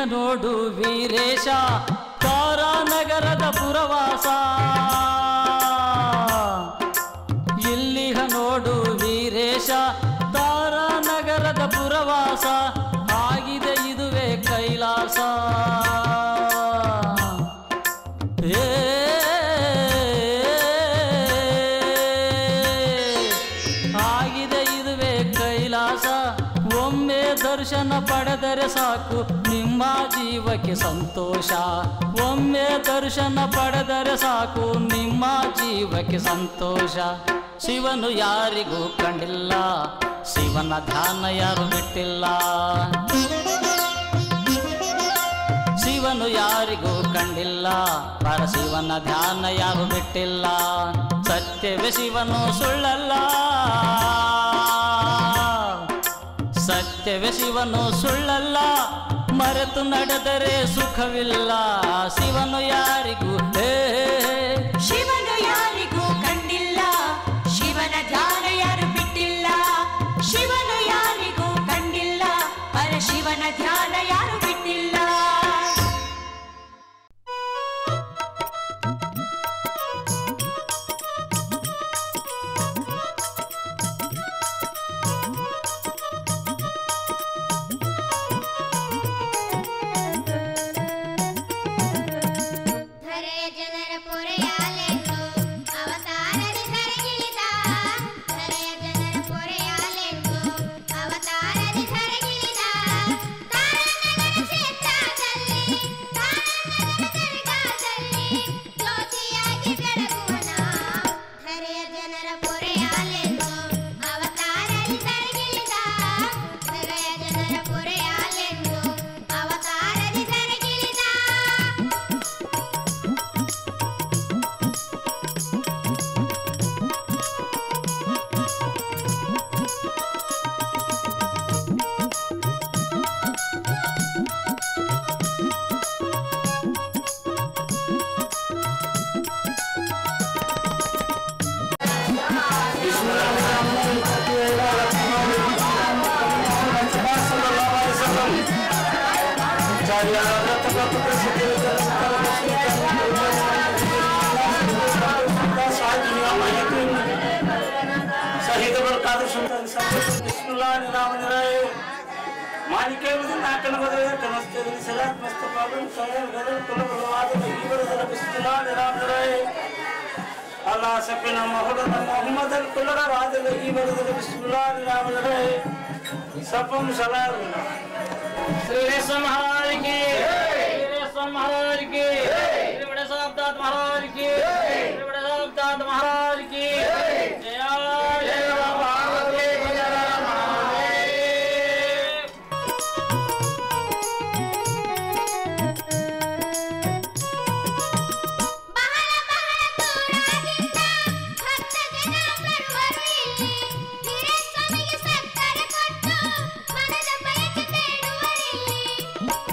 ನೋಡು ವೀರೇಶ ತಾರಾನಗರದ ಪುರವಾಸ ಇಲ್ಲಿಹ ನೋಡು ವೀರೇಶ ತಾರಾನಗರದ ಪುರವಾಸ ಆಗಿದೆ ಇದುವೇ ಕೈಲಾಸ ಏ ಆಗಿದೆ ಇದುವೇ ಕೈಲಾಸ ಒಮ್ಮೆ ದರ್ಶನ ಪಡೆದರೆ ಸಾಕು ನಿಮ್ಮ ಜೀವಕ್ಕೆ ಸಂತೋಷ ಒಮ್ಮೆ ದರ್ಶನ ಪಡೆದರೆ ಸಾಕು ನಿಮ್ಮ ಜೀವಕ್ಕೆ ಸಂತೋಷ ಶಿವನು ಯಾರಿಗೂ ಕಂಡಿಲ್ಲ ಶಿವನ ಧ್ಯಾನ ಯಾರು ಬಿಟ್ಟಿಲ್ಲ ಶಿವನು ಯಾರಿಗೂ ಕಂಡಿಲ್ಲ ಪರಶಿವನ ಧ್ಯಾನ ಯಾರು ಬಿಟ್ಟಿಲ್ಲ ಸತ್ಯವೇ ಶಿವನು ಸುಳ್ಳಲ್ಲ ಸತ್ಯವೇ ಶಿವನು ಸುಳ್ಳಲ್ಲ ಮರೆತು ನಡೆದರೆ ಸುಖವಿಲ್ಲ ಶಿವನು ಯಾರಿಗೂ ಹೇ ಶಿವನು ಯಾರಿಗೂ ಕಂಡಿಲ್ಲ ಶಿವನ ಧ್ಯಾನ ಯಾರು ಬಿಟ್ಟಿಲ್ಲ ಶಿವನು ಯಾರಿಗೂ ಕಂಡಿಲ್ಲ ಪರ ಶಿವನ ಧ್ಯಾನ ಯಾರು ಬಿಟ್ಟಿಲ್ಲ ಧರೆಯ ಜನರ ಪೊರೆಯಾಲೆಂದು ಅವತಾರದಿ ಧರೆಗಿಳಿದ ಧರೆಯ ಜನರ ಪೊರೆಯಾಲೆಂದು ಅವತಾರದಿ ಧರೆಗಿಳಿದ ತಾರಾನಗರ ಕ್ಷೇತ್ರದಲ್ಲಿ ತಾರಾನಗರ ದರ್ಗಾದಲ್ಲಿ ಜ್ಯೋತಿಯಾಗಿ ಬೆಳಗುವನ ಧರೆಯ ಜನರ ಪೊರೆಯಾಲೆಂದು ಅವತಾರದಿ ಧರೆಗಿಳಿದ ಧರೆಯ ಜನರ ಪೊರೆಯಾಲೆಂದು ಅವತಾರದಿ ಧರೆಗಿಳಿದ शहीद बरकादर सुल्तान साहब बिस्मिल्लाह नाम निराए मालिके मुझे नाकन बदले कनस्ते दिन सलात मस्त पावन सायल गदल कुल बलवाद नहीं बदल बिस्मिल्लाह नाम निराए अल्लाह सफिना मोहम्मद मोहम्मद अल कुलरा वाद नहीं बदल बिस्मिल्लाह नाम निराए सपम सलार श्री संहार की श्री संहार की श्री बड़े साहब दाद महाराज की श्री बड़े साहब दाद महाराज की जय जय पार्वती जय महादेव ಬಹಳ ಬಹಳ ದೂರದಿಂದ ಭಕ್ತ ಜನ ಬರುವರು ಇಲ್ಲಿ ಹಿರೇಸ್ವಾಮಿಗೆ ಸಕ್ಕರೆ ಕೊಟ್ಟು ಮನದ ಬಯಕೆ ಬೇಡುವರಿಲ್ಲಿ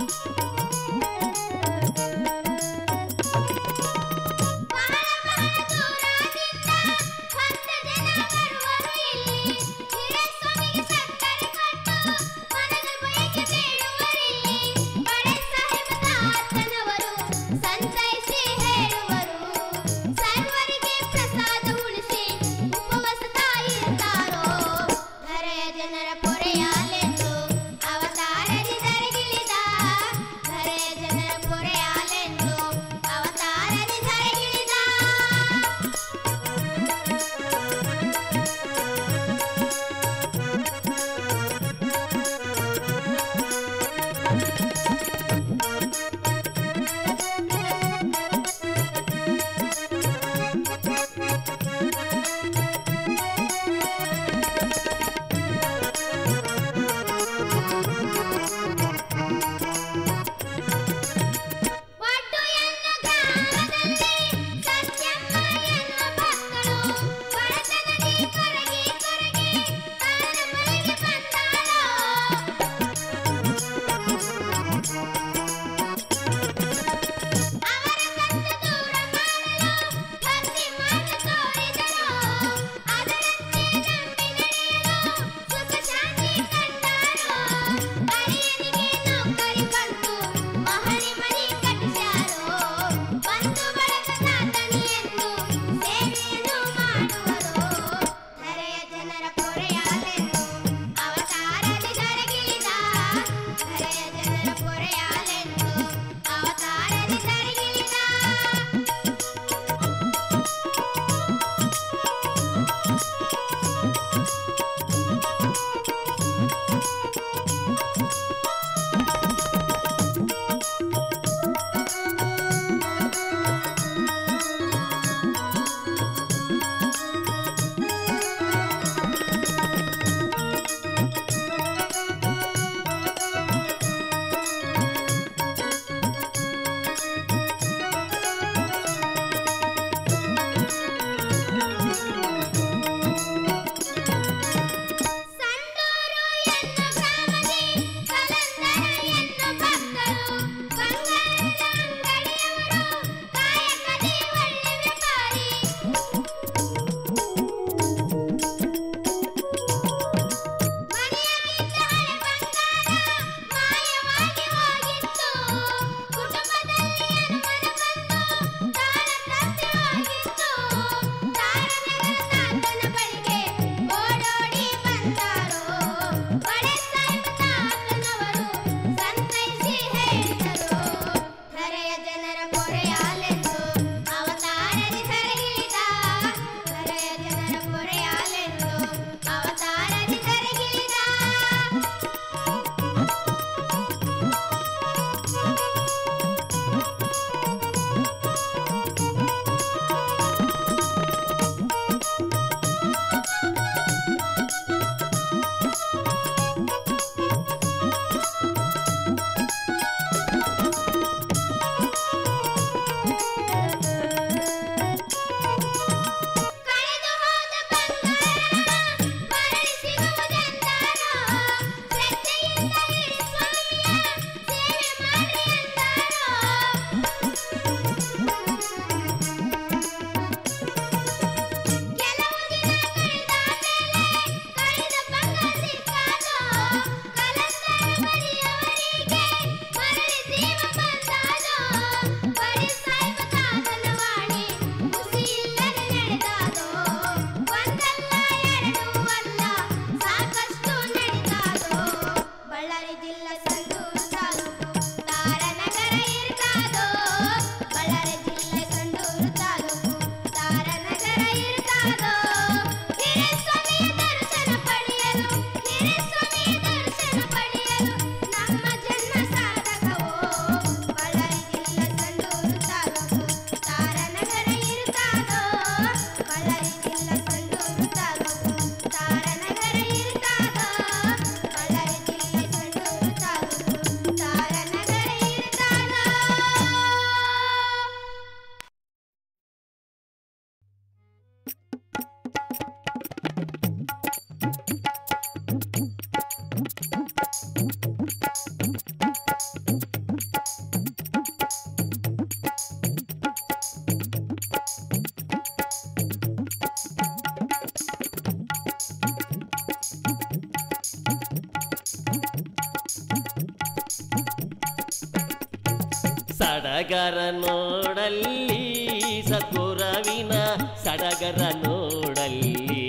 ಸಡಗರ ನೋಡಲ್ಲಿ ಸದ್ಗುರವಿನ ಸಡಗರ ನೋಡಲ್ಲಿ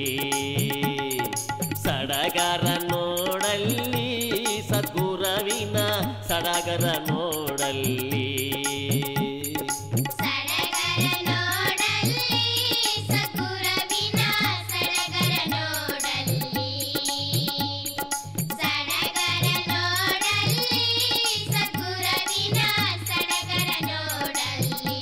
ಸಡಗರ ನೋಡಲ್ಲಿ ಸದ್ಗುರವಿನ ಸಡಗರ ನೋಡಲ್ಲಿ ಸಡಗರ ನೋಡಲ್ಲಿ ಸದ್ಗುರವಿನ ಸಡಗರ ನೋಡಲ್ಲಿ ಸಡಗರ ನೋಡಲ್ಲಿ ಸದ್ಗುರವಿನ ಸಡಗರ ನೋಡಲ್ಲಿ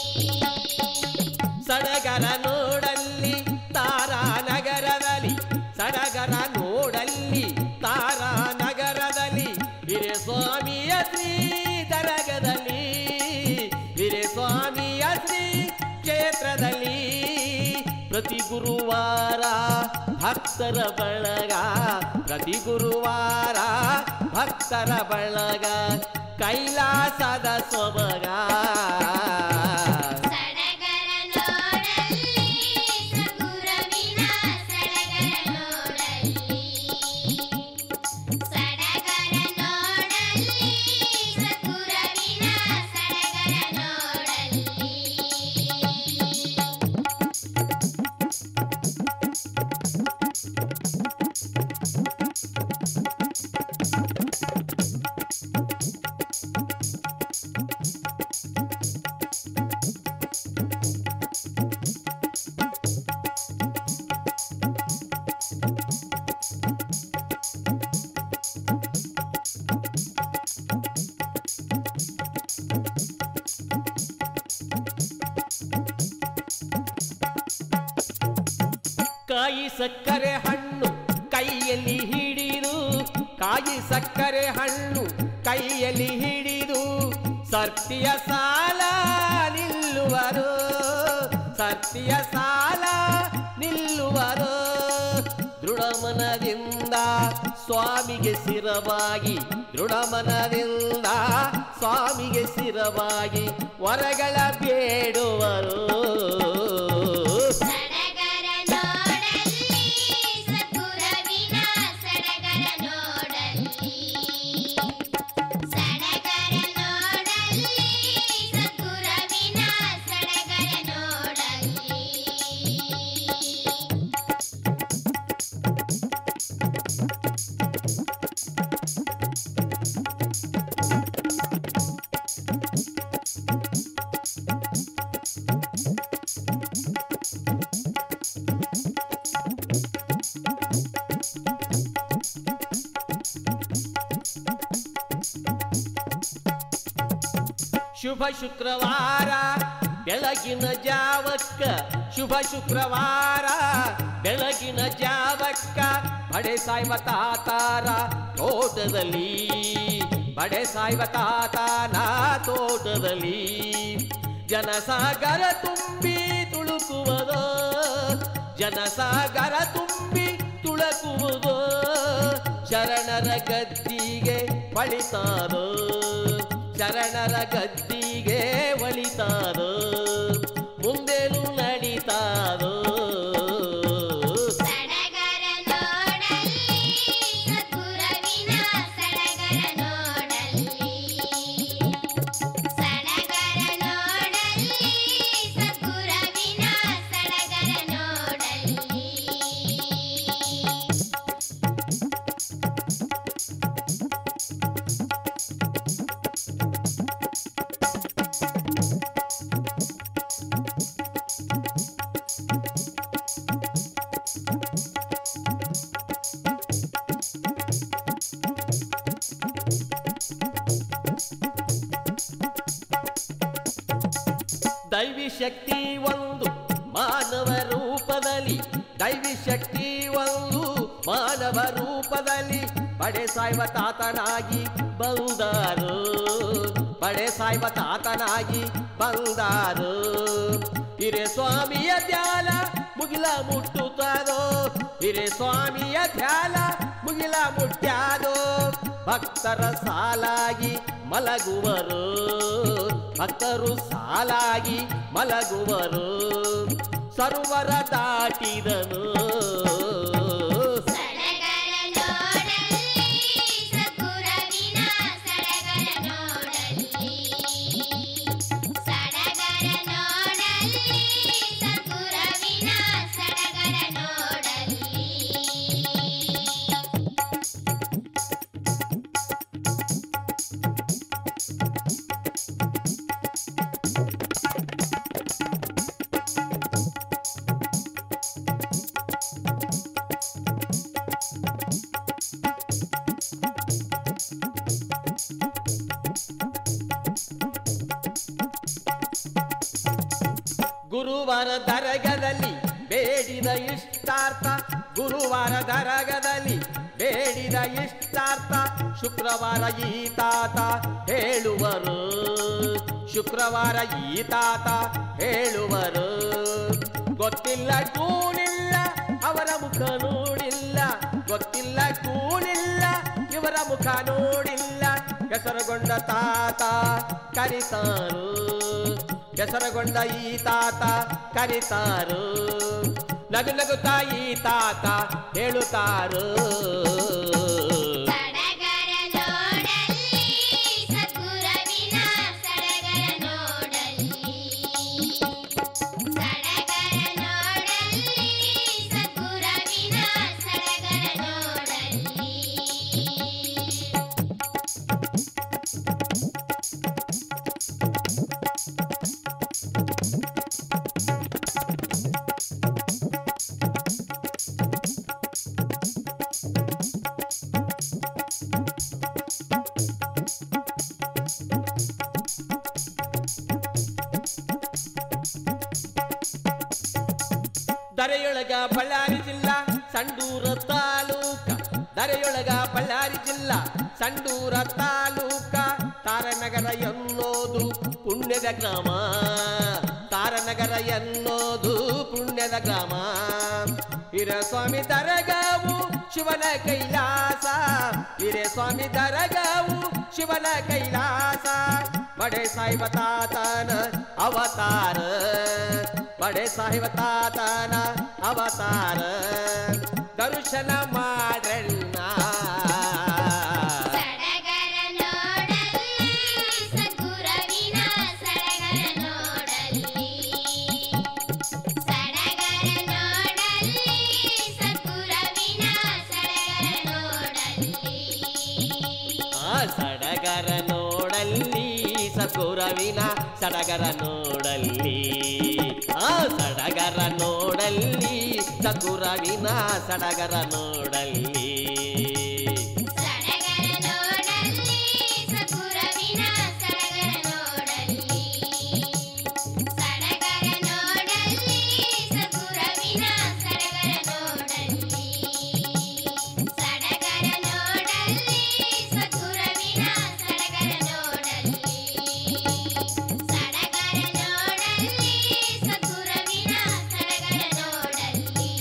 ಸಡಗರ ನೋಡಲ್ಲಿ ತಾರಾನಗರದಲ್ಲಿ ಸಡಗರ ನೋಡಲ್ಲಿ ತಾರಾನಗರದಲ್ಲಿ ಹಿರೇ ಸ್ವಾಮಿಯ ಶ್ರೀ ದರಗದಲ್ಲಿ ಹಿರೇ ಸ್ವಾಮಿಯ ಶ್ರೀ ಕ್ಷೇತ್ರದಲ್ಲಿ ಪ್ರತಿ ಗುರುವಾರ ಭಕ್ತರ ಬಳಗ ಪ್ರತಿ ಗುರುವಾರ ಭಕ್ತರ ಬಳಗ ಕೈಲಾಸದ ಸೊಬಗ ಸಡಗರ ನೋಡಲ್ಲಿ ಸದ್ಗುರವಿನ ಸಡಗರ ನೋಡಲ್ಲಿ ಸಡಗರ ನೋಡಲ್ಲಿ ಸದ್ಗುರವಿನ ಸಡಗರ ನೋಡಲ್ಲಿ ಕಾಯಿ ಸಕ್ಕರೆ ಹಣ್ಣು ಕೈಯಲ್ಲಿ ಹಿಡಿದು ಕಾಯಿ ಸಕ್ಕರೆ ಹಣ್ಣು ಕೈಯಲ್ಲಿ ಹಿಡಿದು ಸರ್ತಿಯ ಸಾಲ ನಿಲ್ಲುವರು ಸರ್ತಿಯ ಸಾಲ ನಿಲ್ಲುವರು ದೃಢಮನದಿಂದ ಸ್ವಾಮಿಗೆ ಸಿರವಾಗಿ ದೃಢಮನದಿಂದ ಸ್ವಾಮಿಗೆ ಸಿರವಾಗಿ ವರಗಳ ಬೇಡುವರು ಸಡಗರ ನೋಡಲ್ಲಿ ಸದ್ಗುರವಿನ ಸಡಗರ ನೋಡಲ್ಲಿ ಸಡಗರ ನೋಡಲ್ಲಿ ಸದ್ಗುರವಿನ ಸಡಗರ ನೋಡಲ್ಲಿ ಶುಭ ಶುಕ್ರವಾರ ಬೆಳಗಿನ ಜಾವಕ್ಕ ಶುಭ ಶುಕ್ರವಾರ ಬೆಳಗಿನ ಜಾವಕ್ಕ ಬಡೆ ಸಾಯ್ವ ತಾತಾರ ತೋಟದಲ್ಲಿ ಬಡೆ ಸಾಯ್ವ ತಾತನ ತೋಟದಲ್ಲಿ ಜನಸಾಗರ ತುಂಬಿ ತುಳುಕುವುದೋ ಜನಸಾಗರ ತುಂಬಿ ತುಳಕುವುದೋ ಶರಣರ ಗದ್ದಿಗೆ ಬಳಿತಾರೋ ಶರಣರ ಗದ್ದಿಗೆ ಒಳಿತಾರೋ ಮುಂದೆನು ನಡೀತಾರೋ ಸಡಗರ ನೋಡಲ್ಲಿ ಸದ್ಗುರವಿನ ಸಡಗರ ನೋಡಲ್ಲಿ ಸಡಗರ ನೋಡಲ್ಲಿ ಸದ್ಗುರವಿನ ಸಡಗರ ನೋಡಲ್ಲಿ ದೈವಿ ಶಕ್ತಿ ಒಂದು ಮಾನವ ರೂಪದಲ್ಲಿ ದೈವಿ ಶಕ್ತಿ ಒಂದು ಮಾನವ ರೂಪದಲ್ಲಿ ಬಡೆ ಸಾಯ್ವ ತಾತನಾಗಿ ಬಂದಾರು ಬಡೆ ಸಾಯ್ವ ತಾತನಾಗಿ ಬಂದಾರು ಹಿರೇ ಸ್ವಾಮಿಯ ಧ್ಯಾನ ಮುಗಿಲ ಮುಟ್ಟುತ್ತದೋ ಹಿರೇ ಸ್ವಾಮಿಯ ಧ್ಯಾನ ಮುಗಿಲ ಮುಟ್ಟ್ಯಾದೋ ಭಕ್ತರ ಸಾಲಾಗಿ ಮಲಗುವರು ಭಕ್ತರು ಸಾಲಾಗಿ ಮಲಗುವರು ಸರ್ವರ ದಾಟಿದನು ಸಡಗರ ನೋಡಲ್ಲಿ ಸದ್ಗುರವಿನ ಸಡಗರ ನೋಡಲ್ಲಿ ಸಡಗರ ನೋಡಲ್ಲಿ ಸದ್ಗುರವಿನ ಸಡಗರ ನೋಡಲ್ಲಿ ಗುರುವಾರ ದರಗದಲ್ಲಿ ಬೇಡಿದ ಇಷ್ಟಾರ್ಥ ಗುರುವಾರ ದರಗದಲ್ಲಿ ಬೇಡಿದ ಇಷ್ಟಾರ್ಥ ಶುಕ್ರವಾರ ಈ ತಾತ ಹೇಳುವರು ಶುಕ್ರವಾರ ಈ ತಾತ ಹೇಳುವರು ಗೊತ್ತಿಲ್ಲ ಕೂನಿಲ್ಲ ಅವರ ಮುಖ ನೋಡಿಲ್ಲ ಗೊತ್ತಿಲ್ಲ ಕೂನಿಲ್ಲ ಇವರ ಮುಖ ನೋಡಿಲ್ಲ ಹೆಸರುಗೊಂಡ ತಾತ ಕರಿತಾರು ಹೆಸರುಗೊಂಡ ಈ ತಾತ ಕರಿತಾರು ನಗು ನಗುತ್ತಾ ಈ ತಾತ ಹೇಳುತ್ತಾರು ಸಡಗರ ನೋಡಲ್ಲಿ ಸದ್ಗುರವಿನ ಸಡಗರ ನೋಡಲ್ಲಿ ಸಡಗರ ನೋಡಲ್ಲಿ ಸದ್ಗುರವಿನ ಸಡಗರ ನೋಡಲ್ಲಿ ದರೆಯೊಳಗ ಬಳ್ಳಾರಿ ಜಿಲ್ಲಾ ಸಂಡೂರ ತಾಲೂಕ ದರೆಯೊಳಗ ಬಳ್ಳಾರಿ ಜಿಲ್ಲಾ ಸಂಡೂರ ತಾಲೂಕ ತಾರನಗರ ಎನ್ನೋದು ಪುಣ್ಯದ ಗ್ರಾಮ ತಾರನಗರ ಎನ್ನೋದು ಪುಣ್ಯದ ಗ್ರಾಮ ಹಿರಸ್ವಾಮಿ ದರಗಾವು ಶಿವನ ಕೈಲಾಸ ಹಿರೇಸ್ವಾಮಿ ದರಗಾವು ಶಿವನ ಕೈಲಾಸ ಬಡೆ ಸಾಯಿಬ ತಾತನ ಅವತಾರ ಬಡೆ ಸಾಹಿಬ ತಾತನ ಅವತಾರ ದರ್ಶನ ಮಾಡಣ್ಣ ಸಡಗರ ನೋಡಲ್ಲಿ ಸದ್ಗುರವಿನ ಸಡಗರ ನೋಡಲ್ಲಿ ಸಡಗರ ನೋಡಲ್ಲಿ ಸದ್ಗುರವಿನ ಸಡಗರ ನೋಡಲ್ಲಿ ಆ ಸಡಗರ ನೋಡಲ್ಲಿ ಸಕುರವಿನ ಸಡಗರ ನೋಡಲ್ಲಿ ಆ ಸಡಗರ ನೋಡಲ್ಲಿ ಸಕುರವಿನ ಸಡಗರ ನೋಡಲ್ಲಿ ಸಡಗರ ನೋಡಲ್ಲಿ ಸದ್ಗುರವಿನ ಸಡಗರ ನೋಡಲ್ಲಿ ಸಡಗರ ನೋಡಲ್ಲಿ ಸದ್ಗುರವಿನ ಸಡಗರ ನೋಡಲ್ಲಿ ಸಡಗರ ನೋಡಲ್ಲಿ ಸದ್ಗುರವಿನ ಸಡಗರ ನೋಡಲ್ಲಿ ಸಡಗರ ನೋಡಲ್ಲಿ ಸದ್ಗುರವಿನ ಸಡಗರ ನೋಡಲ್ಲಿ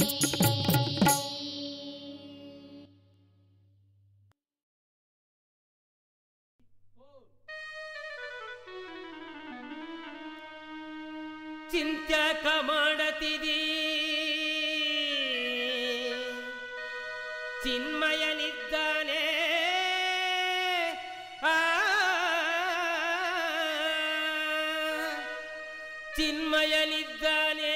ಚಿಂತ್ಯಾಕ ಮಾಡತಿದಿ ಚಿನ್ಮಯನಿದ್ದಾನೆ ಆ ಚಿನ್ಮಯನಿದ್ದಾನೆ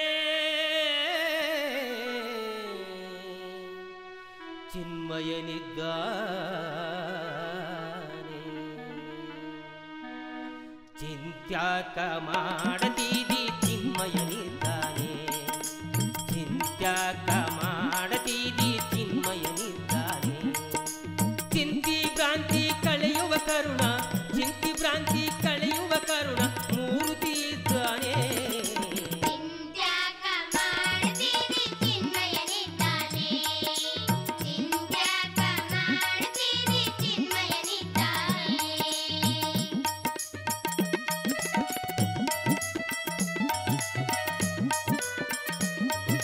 ಚಿನ್ಮಯನಿದ್ದಾನೆ ಚಿಂತ್ಯಾಕ ಮಾಡತೀದಿ ಚಿನ್ಮಯನಿದ್ದಾನೆ ಚಿಂತ್ಯಾಕ ಮಾಡತೀದಿ ಚಿನ್ಮಯನಿದ್ದಾನೆ ಚಿಂತಿ ಭ್ರಾಂತಿ ಕಳೆಯುವ ಕರುಣ ಚಿಂತಿ ಭ್ರಾಂತಿ ಕಳೆಯುವ ಕರುಣ ಮೂರ್ತಿ ಇದ್ದಾನೆ ಚಿಂತ್ಯಾಕ ಮಾಡ್ತೀರಿ ಚಿನ್ಮಯನಿದ್ದಾನೆ ಚಿಂತ್ಯಾಕ ಮಾಡ್ತೀರಿ ಚಿನ್ಮಯನಿದ್ದಾನೆ ಆ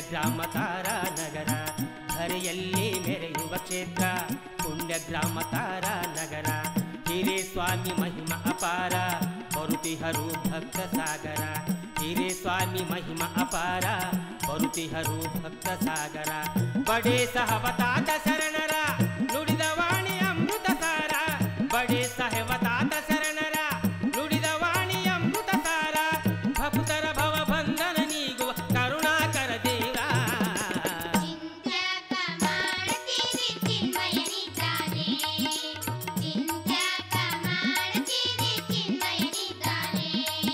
ಗ್ರಾಮ ತಾರಾ ನಗರ ಧರೆಯಲ್ಲಿ ಮೆರೆಯುವ ಕ್ಷೇತ್ರ ಪುಣ್ಯ ಗ್ರಾಮ ತಾರಾ ನಗರ ಹಿರೇ ಸ್ವಾಮಿ ಮಹಿಮ ಅಪಾರ ಬರುತಿಹರು ಭಕ್ತ ಸಾಗರ ಹಿರೇ ಸ್ವಾಮಿ ಮಹಿಮ ಅಪಾರ ಬರುತಿಹರು ಭಕ್ತ ಸಾಗರ ಬಡೇ ಸಹವತಾತ ಶರಣರ ನುಡಿದ ವಾಣಿ ಅಮೃತ ಸಾರ ಬಡೇ ಸಹವತಾತ ಶರಣರ ನುಡಿದ ವಾಣಿ ಅಮೃತ ಸಾರ ಭಕ್ತರ ಭವ ಬಂಧನ ನೀಗುವ ಕರುಣಾಕರ ದೇವ ಚಿಂತ್ಯಾಕ ಮಾಡ್ತೀರಿ ಚಿನ್ಮಯನಿದ್ದಾನೆ ಚಿಂತ್ಯಾಕ ಮಾಡ್ತೀರಿ ಚಿನ್ಮಯನಿದ್ದಾನೆ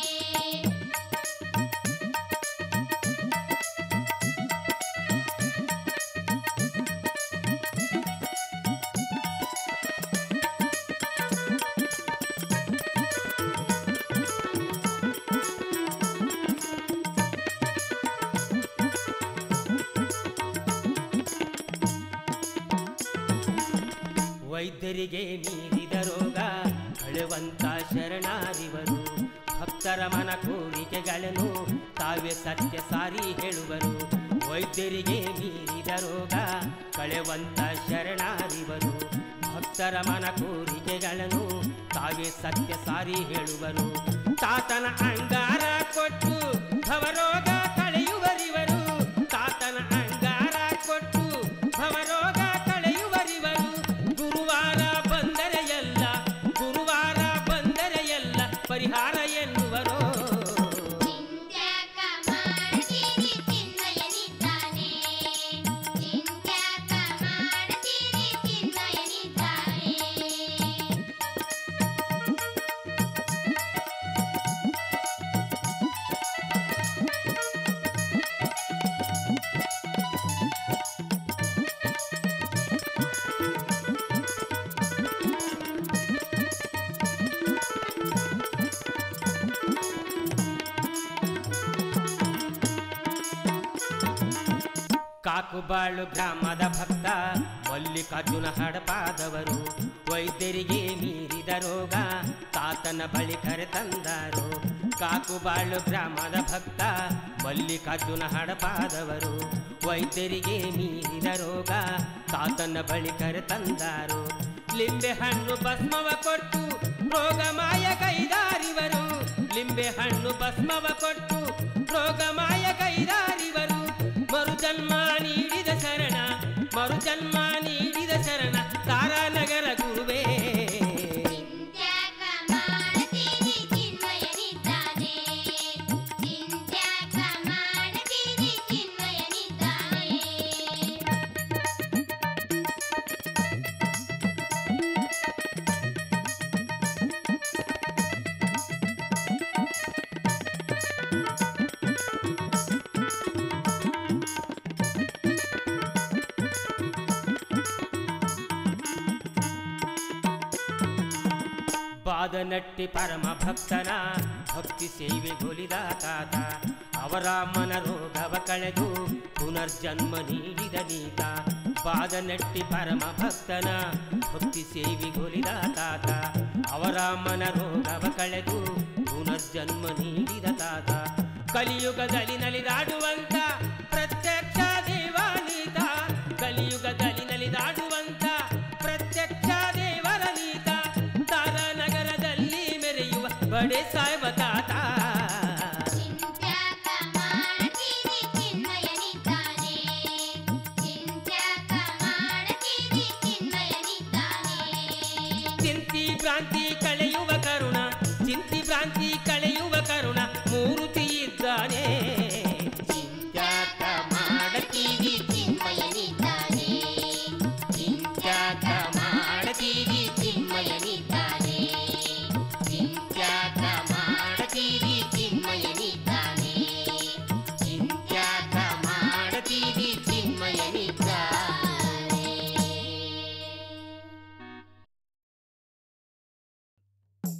ವೈದ್ಯರಿಗೆ ಮೀರಿದ ರೋಗ ಕಳುವಂತ ಶರಣಾರಿವರು ಭಕ್ತರ ಮನ ಕೋರಿಕೆಗಳನ್ನು ತಾವೇ ಸತ್ಯ ಸಾರಿ ಹೇಳುವರು ವೈದ್ಯರಿಗೆ ಮೀರಿದ ರೋಗ ಕಳೆವಂತ ಶರಣಾರಿವರು ಭಕ್ತರ ಮನ ಕೋರಿಕೆಗಳನ್ನು ತಾವೇ ಸತ್ಯ ಸಾರಿ ಹೇಳುವರು ತಾತನ ಅಂಗಾರ ಕೊಟ್ಟು ಭವರೋಗ ಕಳೆಯುವರಿವರು ತಾತನ ಅಂಗಾರ ಕೊಟ್ಟು ಭವರೋಗ ಕಳೆಯುವರಿವರು ಗುರುವಾರ ಬಂದರೆ ಎಲ್ಲ ಗುರುವಾರ ಬಂದರೆ ಎಲ್ಲ ಪರಿಹಾರ ಎನ್ನುವರು ಚಿಂತ್ಯಾಕ ಮಾಡ್ತೀರಿ ಚಿನ್ಮಯನಿದ್ದಾನೆ ಚಿಂತ್ಯಾಕ ಮಾಡ್ತೀರಿ ಚಿನ್ಮಯನಿದ್ದಾನೆ ಕಾಕುಬಾಳು ಗ್ರಾಮದ ಭಕ್ತ ಮಲ್ಲಿಕಾರ್ಜುನ ಹಡಪಾದವರು ವೈದ್ಯರಿಗೆ ಮೀರಿದ ರೋಗ ತಾತನ ಬಳಿ ಕರೆತಂದರು ಕಾಕುಬಾಳು ಗ್ರಾಮದ ಭಕ್ತ ಮಲ್ಲಿಕಾರ್ಜುನ ಹಡಪಾದವರು ವೈದ್ಯರಿಗೆ ಮೀರಿದ ರೋಗ ತಾತನ ಬಳಿ ಕರೆತಂದರು ಲಿಂಬೆ ಹಣ್ಣು ಭಸ್ಮವ ಕೊಟ್ಟು ರೋಗ ಮಾಯ ಕೈದಾರಿವರು ಲಿಂಬೆ ಹಣ್ಣು ಭಸ್ಮವ ಕೊಟ್ಟು ರೋಗ ಮಾಯ ಕೈದಾರಿವರು ಮರುಜನ್ಮ ನೀಡಿದ ಶರಣ ಮರುಜನ್ಮ ನೀಡಿದ ಶರಣ ತಾರಾನಗರ ಗುರುವೇ ಚಿಂತ್ಯಾಕ ಮಾಡ್ತೀರಿ ಚಿನ್ಮಯನಿದ್ದಾನೆ ಚಿಂತ್ಯಾಕ ಮಾಡ್ತೀರಿ ಚಿನ್ಮಯನಿದ್ದಾನೆ ಬಾದನಟ್ಟಿ ಪರಮ ಭಕ್ತನ ಭಕ್ತಿ ಸೇವೆಗೊಲಿದ ತಾತ ಅವರ ಮನ ರೋಗವ ಕಳೆದು ಪುನರ್ಜನ್ಮ ನೀಡಿದ ನೀತ ಬಾದನಟ್ಟಿ ಪರಮ ಭಕ್ತನ ಭಕ್ತಿ ಸೇವೆಗೊಲಿದ ತಾತ ಅವರ ಮನ ರೋಗವ ಕಳೆದು ಪುನರ್ಜನ್ಮ ನೀಡಿದ ತಾತ ಕಲಿಯುಗದಲ್ಲಿ ನಲಿದಾಡುವಂತ ಪ್ರತ್ಯಕ್ಷ ದೇವಾನೀತ ಕಲಿಯುಗದಲ್ಲಿ ನಲಿದಾಡುವಂತ ಪ್ರತ್ಯಕ್ಷ ದೇವರ ನೀತ ತಾರಾನಗರದಲ್ಲಿ ಮೆರೆಯುವ ಬಡೆ ಸಾಯ್ಬ ತಾತ ಚಿಂತ್ಯಾಕ ಮಾಡ್ತೀರಿ ಚಿನ್ಮಯನಿದ್ದಾನೆ ಚಿಂತ್ಯಾಕ ಮಾಡ್ತೀರಿ ಚಿನ್ಮಯನಿದ್ದಾನೆ ಚಿಂತಿ ಭ್ರಾಂತಿ ಕಳೆಯುವ ಕರುಣ ಚಿಂತಿ ಭ್ರಾಂತಿ ಕಳೆಯುವ ಕರುಣ ಮೂರುತಿ ಇದ್ದಾನೆ ಚಿಂತ್ಯಾಕ ಮಾಡತೀವಿ ಚಿನ್ಮಯನಿದ್ದಾನೆ ಚಿಂತ್ಯಾಕ ಮಾಡತೀವಿ ಚಿನ್ಮಯನಿದ್ದಾನೆ ಚಿಂತ್ಯಾಕ ಮಾಡತೀವಿ ಚಿನ್ಮಯನಿದ್ದಾನೆ ಚಿಂತ್ಯಾಕ ಮಾಡತೀವಿ ಚಿನ್ಮಯನಿದ್ದಾನೆ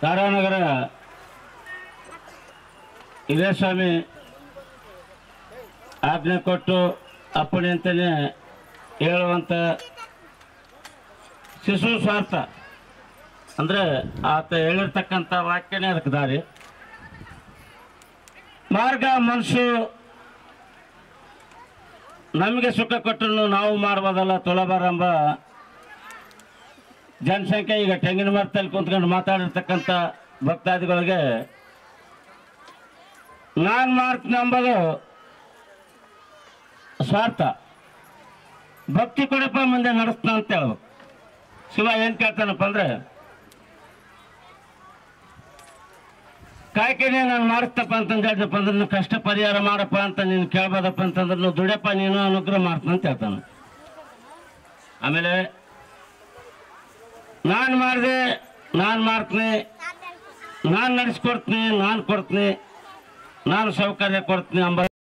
ಕಾರಾನಗರ ಇದೇ ಸ್ವಾಮಿ ಆಜ್ಞೆ ಕೊಟ್ಟು ಅಪ್ಪಣೆ ಅಂತಲೇ ಹೇಳುವಂಥ ಶಿಶು ಸ್ವಾರ್ಥ ಅಂದರೆ ಆತ ಹೇಳಿರ್ತಕ್ಕಂಥ ವಾಕ್ಯನೇ ಅದಕ್ಕೆ ದಾರಿ ಮಾರ್ಗ ಮನಸ್ಸು ನಮಗೆ ಸುಖ ಕೊಟ್ಟರು ನಾವು ಮಾಡ್ಬೋದಲ್ಲ ತುಳಬಾರಂಬ ಜನಸಂಖ್ಯೆ ಈಗ ತೆಂಗಿನ ಮರದಲ್ಲಿ ಕುಂತ್ಕೊಂಡು ಮಾತಾಡಿರ್ತಕ್ಕಂಥ ಭಕ್ತಾದಿಗಳಿಗೆ ನಾನು ಮಾಡ್ತೀನಿ ಅಂಬೋದು ಸ್ವಾರ್ಥ ಭಕ್ತಿ ಕೊಡಪ್ಪ ಮುಂದೆ ನಡೆಸ್ತಾನ ಅಂತ ಹೇಳ್ಬೇಕು ಶಿವ ಏನು ಕೇಳ್ತಾನಪ್ಪ ಅಂದ್ರೆ ಕಾಯ್ಕೆನೆ ನಾನು ಮಾಡಿಸ್ತಪ್ಪ ಅಂತಂದು ಹೇಳಿದಪ್ಪ ಅಂದ್ರೆ ನೀನು ಕಷ್ಟ ಪರಿಹಾರ ಮಾಡಪ್ಪ ಅಂತ ನೀನು ಕೇಳ್ಬೋದಪ್ಪ ಅಂತಂದ್ರೆ ನೀವು ದುಡಿಯಪ್ಪ ನೀನು ಅನುಗ್ರಹ ಮಾಡ್ತಾನ ಅಂತ ಹೇಳ್ತಾನೆ ಆಮೇಲೆ ನಾನು ಮಾಡಿದೆ ನಾನು ಮಾಡ್ತೀನಿ ನಾನು ನಡೆಸ್ಕೊಡ್ತೀನಿ ನಾನು ಕೊಡ್ತೀನಿ ನಾನು ಸೌಕರ್ಯ ಕೊಡ್ತೀನಿ ಅಂಬ